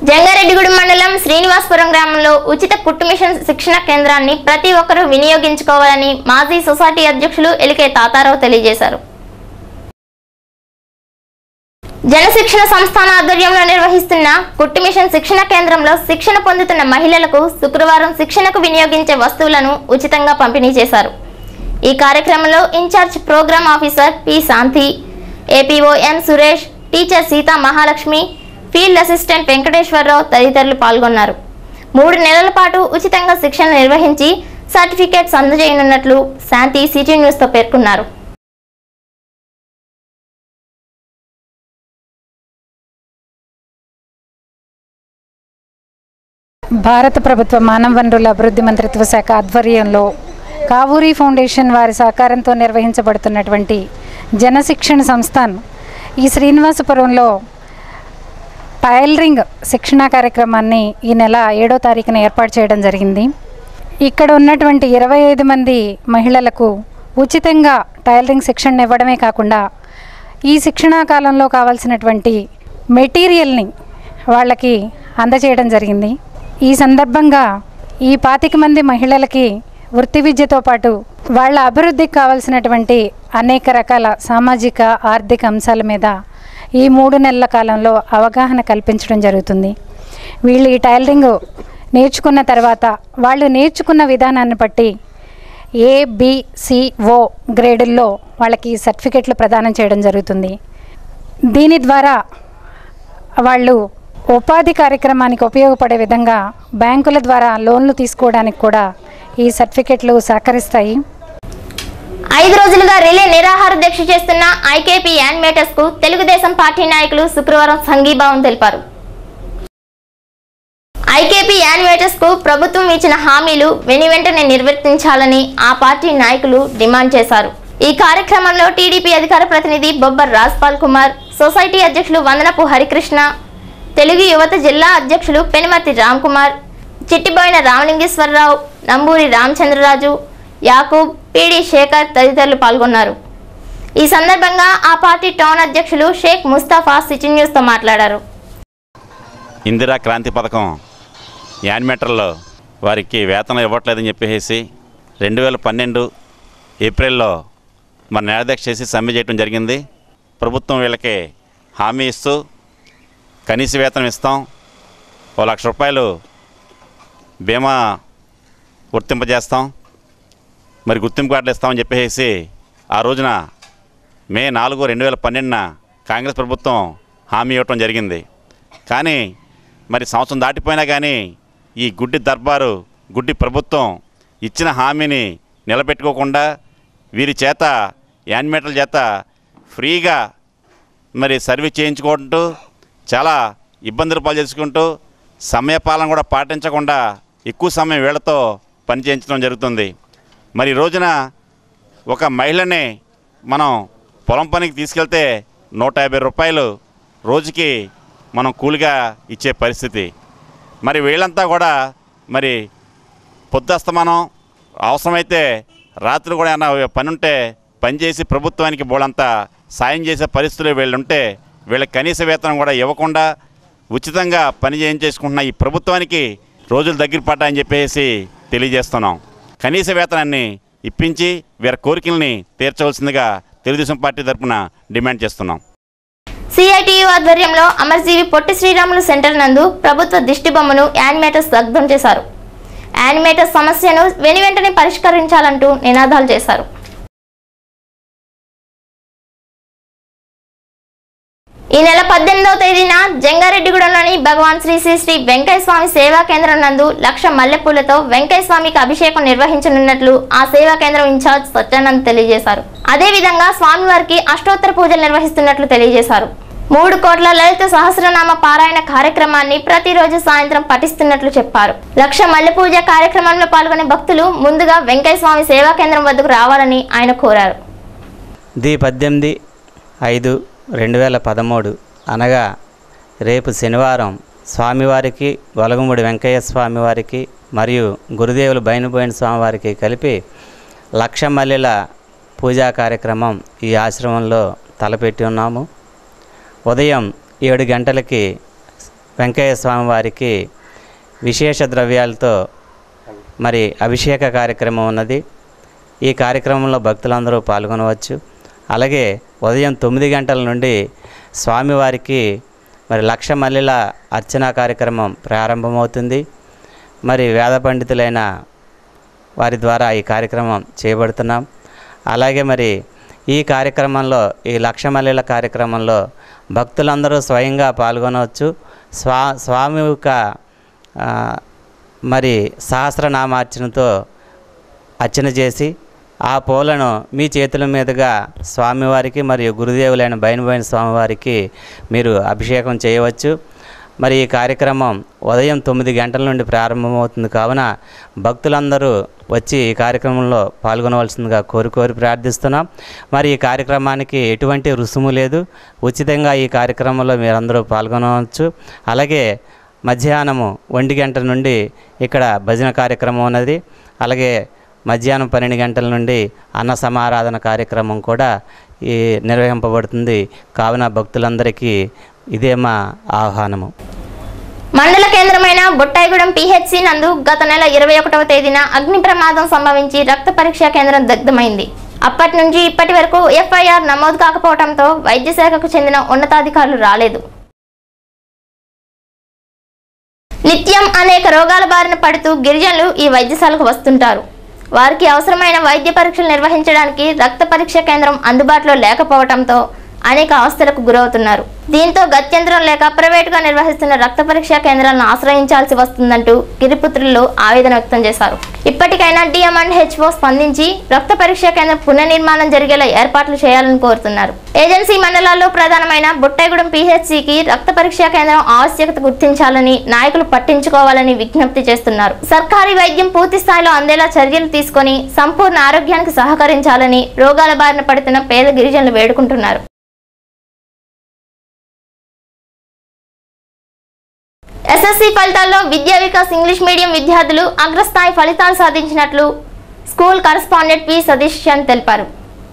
జంగారెడ్డిగూడెం మండలం శ్రీనివాసపురం గ్రామంలో ఉచిత కుట్టు మిషన్ శిక్షణ కేంద్రాన్ని ప్రతి ఒక్కరూ వినియోగించుకోవాలని మాజీ సొసైటీ అధ్యక్షులు ఎలికే తాతారావు తెలియజేశారు జనశిక్షణ సంస్థాన ఆధ్వర్యంలో నిర్వహిస్తున్న కుట్టు మిషన్ శిక్షణ కేంద్రంలో శిక్షణ పొందుతున్న మహిళలకు శుక్రవారం శిక్షణకు వినియోగించే వస్తువులను ఉచితంగా పంపిణీ చేశారు ఈ కార్యక్రమంలో in charge programme officer P Shanti APO N Suresh teacher Sita Mahalakshmi field assistant Venkateswara Rao తదితరులు పాల్గొన్నారు మూడు నెలల పాటు ఉచితంగా శిక్షణ నిర్వహించి సర్టిఫికేట్స్ అందజేయనున్నట్లు శాంతి సిటీ న్యూస్తో పేర్కొన్నారు భారత ప్రభుత్వ మానవ వనరుల అభివృద్ధి మంత్రిత్వ శాఖ ఆధ్వర్యంలో కావూరి ఫౌండేషన్ వారి సహకారంతో నిర్వహించబడుతున్నటువంటి జనశిక్షణ సంస్థాన్ ఈ శ్రీనివాసపురంలో టైలరింగ్ శిక్షణా కార్యక్రమాన్ని ఈ నెల ఏడో తారీఖున ఏర్పాటు చేయడం జరిగింది ఇక్కడ ఉన్నటువంటి ఇరవై ఐదు మంది మహిళలకు ఉచితంగా టైలరింగ్ శిక్షణ ఇవ్వడమే కాకుండా ఈ శిక్షణా కాలంలో కావాల్సినటువంటి మెటీరియల్ని వాళ్ళకి అందజేయడం జరిగింది ఈ సందర్భంగా ఈ పాతిక మంది మహిళలకి వృత్తి విద్యతో పాటు వాళ్ళ అభివృద్ధికి కావాల్సినటువంటి అనేక రకాల సామాజిక ఆర్థిక అంశాల మీద ఈ మూడు నెలల కాలంలో అవగాహన కల్పించడం జరుగుతుంది వీళ్ళు ఈ టైలరింగ్ నేర్చుకున్న తర్వాత వాళ్ళు నేర్చుకున్న విధానాన్ని బట్టి ఏ బి, సి, ఓ గ్రేడుల్లో వాళ్ళకి సర్టిఫికెట్లు ప్రదానం చేయడం జరుగుతుంది దీని ద్వారా వాళ్ళు ఉపాధి కార్యక్రమానికి ఉపయోగపడే విధంగా బ్యాంకుల ద్వారా లోన్లు తీసుకోవడానికి కూడా ఈ సర్టిఫికెట్లు సహకరిస్తాయి ఐదు రోజులుగా రిలే నిరాహార దీక్ష చేస్తున్న ఐకేపీ యానిమేటర్స్ కు తెలుగుదేశం పార్టీ నాయకులు శుక్రవారం సంఘీభావం తెలిపారు ఐకేపీ యానిమేటర్స్ కు ప్రభుత్వం ఇచ్చిన హామీలు వెను వెంటనే నిర్వర్తించాలని ఆ పార్టీ నాయకులు డిమాండ్ చేశారు ఈ కార్యక్రమంలో టీడీపీ అధికార ప్రతినిధి బొబ్బర్ రాజ్పాల్ కుమార్ సొసైటీ అధ్యక్షులు వందనపు హరికృష్ణ తెలుగు యువత జిల్లా అధ్యక్షులు పెనుమతి రామ్ కుమార్ చిట్టిబోయిన రామలింగేశ్వరరావు నంబూరి రామచంద్రరాజు యాకూబ్ పీడి శేఖర్ తదితరులు పాల్గొన్నారు ఈ సందర్భంగా ఆ పార్టీ టౌన్ అధ్యక్షులు షేక్ ముస్తాఫా సిటీ న్యూస్తో మాట్లాడారు ఇందిరా క్రాంతి పథకం యానిమేటర్లో వారికి వేతనం ఇవ్వట్లేదని చెప్పేసి రెండు వేల పన్నెండు ఏప్రిల్లో మన నిరాదీక్ష చేసి సమ్మె చేయడం జరిగింది ప్రభుత్వం వీళ్ళకి హామీ ఇస్తూ కనీస వేతనం ఇస్తాం ఓ లక్ష రూపాయలు బీమా వర్తింపజేస్తాం మరి గుర్తింపు కార్డులు ఇస్తామని చెప్పేసి ఆ రోజున మే నాలుగు రెండు వేల పన్నెండున కాంగ్రెస్ ప్రభుత్వం హామీ ఇవ్వటం జరిగింది కానీ మరి సంవత్సరం దాటిపోయినా కానీ ఈ గుడ్డి దర్బారు గుడ్డి ప్రభుత్వం ఇచ్చిన హామీని నిలబెట్టుకోకుండా వీరి చేత యానిమేటర్ల చేత ఫ్రీగా మరి సర్వీస్ చేయించుకుంటూ చాలా ఇబ్బందులు పాలు చేసుకుంటూ సమయపాలన కూడా పాటించకుండా ఎక్కువ సమయం వీళ్ళతో పని చేయించడం జరుగుతుంది మరి ఈ రోజున ఒక మహిళని మనం పొలం పనికి తీసుకెళ్తే నూట యాభై రూపాయలు రోజుకి మనం కూలిగా ఇచ్చే పరిస్థితి మరి వీళ్ళంతా కూడా మరి పొద్దుస్తమానం అవసరమైతే రాత్రి కూడా ఏమైనా పని ఉంటే పని చేసి ప్రభుత్వానికి బోళ్ళంతా సాయం చేసే పరిస్థితులు వీళ్ళు ఉంటే వీళ్ళకి కనీస వేతనం కూడా ఇవ్వకుండా ఉచితంగా పని చేయించేసుకుంటున్న ఈ ప్రభుత్వానికి రోజులు దగ్గర పడ్డాయని చెప్పేసి తెలియజేస్తున్నాం కనీస వేతనాన్ని ఇప్పించి వీరి కోరికల్ని తీర్చవలసిందిగా తెలుగుదేశం పార్టీ తరఫున డిమాండ్ చేస్తున్నాం సిఐటియు ఆధ్వర్యంలో అమర్జీవి పొట్టి శ్రీరాములు సెంటర్ నందు ప్రభుత్వ దిష్టి బొమ్మను యానిమేటర్స్ దగ్ధం చేశారు యానిమేటర్స్ సమస్యను వెను వెంటనే పరిష్కరించాలంటూ నినాదాలు చేశారు ఈ నెల పద్దెనిమిదవ తేదీన జంగారెడ్డిగూడెంలోని భగవాన్ శ్రీ శ్రీ శ్రీ వెంకయ్య స్వామి సేవా కేంద్రం నందు లక్ష మల్లెపూలతో వెంకయ్య స్వామికి అభిషేకం నిర్వహించనున్నట్లు ఆ సేవా కేంద్రం ఇన్ఛార్జ్ సత్యానంద్ తెలియజేశారు అదేవిధంగా స్వామివారికి అష్టోత్తర పూజలు నిర్వహిస్తున్నట్లు తెలియజేశారు మూడు కోట్ల లలిత సహస్రనామ పారాయణ కార్యక్రమాన్ని ప్రతిరోజు సాయంత్రం పఠిస్తున్నట్లు చెప్పారు లక్ష మల్లె పూజ కార్యక్రమంలో పాల్గొనే భక్తులు ముందుగా వెంకయ్య స్వామి సేవా కేంద్రం వద్దకు రావాలని ఆయన కోరారు ది పద్దెనిమిది ఐదు రెండు వేల పదమూడు అనగా రేపు శనివారం స్వామివారికి గొలగముడి వెంకయ్య స్వామివారికి మరియు గురుదేవులు బైనబోయిన స్వామివారికి కలిపి లక్ష మల్లెల పూజా కార్యక్రమం ఈ ఆశ్రమంలో తలపెట్టి ఉన్నాము ఉదయం ఏడు గంటలకి వెంకయ్య స్వామి వారికి విశేష ద్రవ్యాలతో మరి అభిషేక కార్యక్రమం ఉన్నది ఈ కార్యక్రమంలో భక్తులందరూ పాల్గొనవచ్చు అలాగే ఉదయం తొమ్మిది గంటల నుండి స్వామివారికి మరి లక్ష మల్లెల అర్చనా కార్యక్రమం ప్రారంభమవుతుంది మరి వేద పండితులైన వారి ద్వారా ఈ కార్యక్రమం చేయబడుతున్నాం అలాగే మరి ఈ కార్యక్రమంలో ఈ లక్ష మల్లెల కార్యక్రమంలో భక్తులందరూ స్వయంగా పాల్గొనవచ్చు స్వా స్వామి యొక్క ఆ, మరి సహస్రనామార్చనతో అర్చన చేసి ఆ పూలను మీ చేతుల మీదుగా స్వామివారికి మరియు గురుదేవులైన బైనబోయిన స్వామివారికి మీరు అభిషేకం చేయవచ్చు మరి ఈ కార్యక్రమం ఉదయం తొమ్మిది గంటల నుండి ప్రారంభమవుతుంది కావున భక్తులందరూ వచ్చి ఈ కార్యక్రమంలో పాల్గొనవలసిందిగా కోరి కోరి ప్రార్థిస్తున్నాం మరి ఈ కార్యక్రమానికి ఎటువంటి రుసుము లేదు ఉచితంగా ఈ కార్యక్రమంలో మీరందరూ పాల్గొనవచ్చు అలాగే మధ్యాహ్నము ఒంటి గంట నుండి ఇక్కడ భజన కార్యక్రమం ఉన్నది అలాగే మధ్యాహ్నం పన్నెండు గంటల నుండి అన్న సమారాధన కార్యక్రమం కూడా ఈ నిర్వహింపబడుతుంది కావున భక్తులందరికీ ఇదే మా ఆహ్వానము మండల కేంద్రమైన బుట్టాయిగూడెం పిహెచ్సి నందు గత నెల ఇరవై ఒకటవ తేదీన అగ్ని ప్రమాదం సంభవించి రక్త పరీక్షా కేంద్రం దగ్ధమైంది అప్పటి నుంచి ఇప్పటి వరకు ఎఫ్ఐఆర్ నమోదు కాకపోవడంతో వైద్య శాఖకు చెందిన ఉన్నతాధికారులు రాలేదు నిత్యం అనేక రోగాల బారిన పడుతూ గిరిజనులు ఈ వైద్యశాలకు వస్తుంటారు వారికి అవసరమైన వైద్య పరీక్షలు నిర్వహించడానికి రక్త పరీక్ష కేంద్రం అందుబాటులో లేకపోవడంతో అనేక అవస్థలకు గురవుతున్నారు దీంతో గత్యంతరం లేక ప్రైవేటుగా నిర్వహిస్తున్న రక్త పరీక్షా కేంద్రాలను ఆశ్రయించాల్సి వస్తుందంటూ గిరిపుత్రులు ఆవేదన వ్యక్తం చేశారు ఇప్పటికైనా డిఎం అండ్ హెచ్ఓ స్పందించి రక్త పరీక్షా కేంద్రం పునర్నిర్మాణం జరిగేలా ఏర్పాట్లు చేయాలని కోరుతున్నారు ఏజెన్సీ మండలాల్లో ప్రధానమైన బుట్టైగూడెం పిహెచ్సికి రక్త పరీక్షా కేంద్రం ఆవశ్యకత గుర్తించాలని నాయకులు పట్టించుకోవాలని విజ్ఞప్తి చేస్తున్నారు సర్కారీ వైద్యం పూర్తి స్థాయిలో అందేలా చర్యలు తీసుకొని సంపూర్ణ ఆరోగ్యానికి సహకరించాలని రోగాల బారిన పడుతున్న పేద గిరిజనులు వేడుకుంటున్నారు ఎస్ఎస్సి ఫలితాల్లో విద్యా వికాస్ ఇంగ్లీష్ మీడియం విద్యార్థులు అగ్రస్థాయి ఫలితాలు సాధించినట్లు school correspondent P Satish Chand తెలిపారు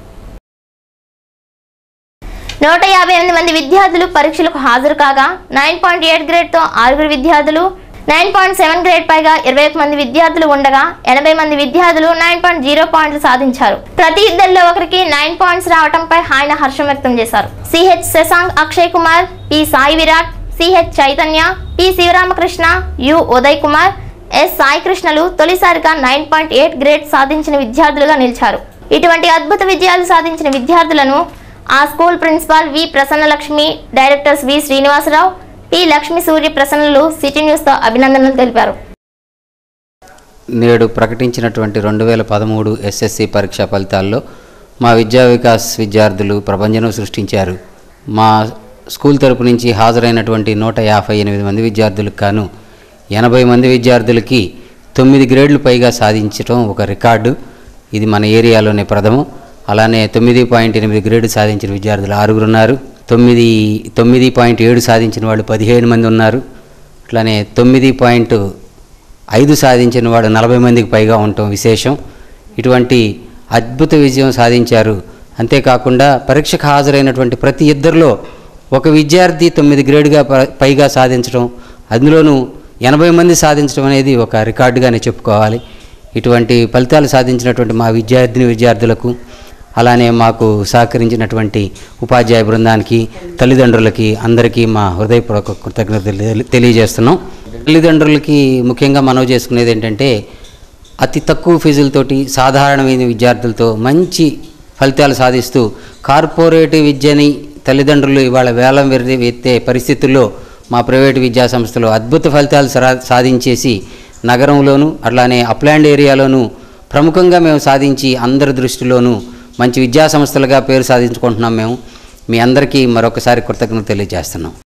నూట యాభై ఎనిమిది మంది విద్యార్థులు పరీక్షలకు హాజరు కాగా నైన్ పాయింట్ ఎయిట్ గ్రేడ్తో ఆరుగురు విద్యార్థులు నైన్ పాయింట్ సెవెన్ గ్రేడ్ పైగా ఇరవై ఒక మంది విద్యార్థులు ఉండగా ఎనభై మంది విద్యార్థులు నైన్ పాయింట్ జీరో పాయింట్లు సాధించారు ప్రతి ఇద్దరిలో ఒకరికి నైన్ పాయింట్స్ రావడంపై ఆయన హర్షం వ్యక్తం చేశారు CH Shashank Akshay Kumar P Sai Virat CH Chaitanya P Sivaramakrishna U Uday Kumar S Sai కృష్ణలు తొలిసారిగా నైన్ పాయింట్ ఎయిట్ గ్రేడ్ సాధించిన విద్యార్థులుగా నిలిచారు ఇటువంటి అద్భుత విజయాలు సాధించిన విద్యార్థులను ఆ school principal V Prasannalakshmi directors V Srinivasa Rao P Lakshmi Surya ప్రసన్నలు సిటీ న్యూస్తో అభినందనలు తెలిపారు నేడు ప్రకటించినటువంటి రెండు వేల పదమూడు ఎస్ఎస్సి పరీక్షా ఫలితాల్లో మా విద్యా వికాస్ విద్యార్థులు ప్రభంజనం సృష్టించారు మా స్కూల్ తరపు నుంచి హాజరైనటువంటి నూట యాభై ఎనిమిది మంది విద్యార్థులకు గాను ఎనభై మంది విద్యార్థులకి తొమ్మిది గ్రేడ్లు పైగా సాధించడం ఒక రికార్డు ఇది మన ఏరియాలోనే ప్రథమం అలానే తొమ్మిది పాయింట్ ఎనిమిది గ్రేడు సాధించిన విద్యార్థులు ఆరుగురు ఉన్నారు తొమ్మిది తొమ్మిది పాయింట్ ఏడు సాధించిన వాళ్ళు పదిహేను మంది ఉన్నారు అట్లానే తొమ్మిది పాయింట్ ఐదు సాధించిన వాడు నలభై మందికి పైగా ఉండటం విశేషం ఇటువంటి అద్భుత విజయం సాధించారు అంతేకాకుండా పరీక్షకు హాజరైనటువంటి ప్రతి ఇద్దరిలో ఒక విద్యార్థి తొమ్మిది గ్రేడ్గా ప- పైగా సాధించడం అందులోనూ ఎనభై మంది సాధించడం అనేది ఒక రికార్డుగానే చెప్పుకోవాలి ఇటువంటి ఫలితాలు సాధించినటువంటి మా విద్యార్థిని విద్యార్థులకు అలానే మాకు సహకరించినటువంటి ఉపాధ్యాయ బృందానికి తల్లిదండ్రులకి అందరికీ మా హృదయపూర్వక కృతజ్ఞతలు తెలి- తెలియజేస్తున్నాం తల్లిదండ్రులకి ముఖ్యంగా మనవి చేసుకునేది ఏంటంటే అతి తక్కువ ఫీజులతోటి సాధారణమైన విద్యార్థులతో మంచి ఫలితాలు సాధిస్తూ కార్పొరేట్ విద్యని తల్లిదండ్రులు ఇవాళ వేలం వెర్రి ఎత్తే పరిస్థితుల్లో మా ప్రైవేటు విద్యా సంస్థలు అద్భుత ఫలితాలు సరా- సాధించేసి నగరంలోను అట్లానే అప్లాండ్ ఏరియాలోను ప్రముఖంగా మేము సాధించి అందరి దృష్టిలోనూ మంచి విద్యా సంస్థలుగా పేరు సాధించుకుంటున్నాం మేము మీ అందరికీ మరొకసారి కృతజ్ఞతలు తెలియజేస్తున్నాం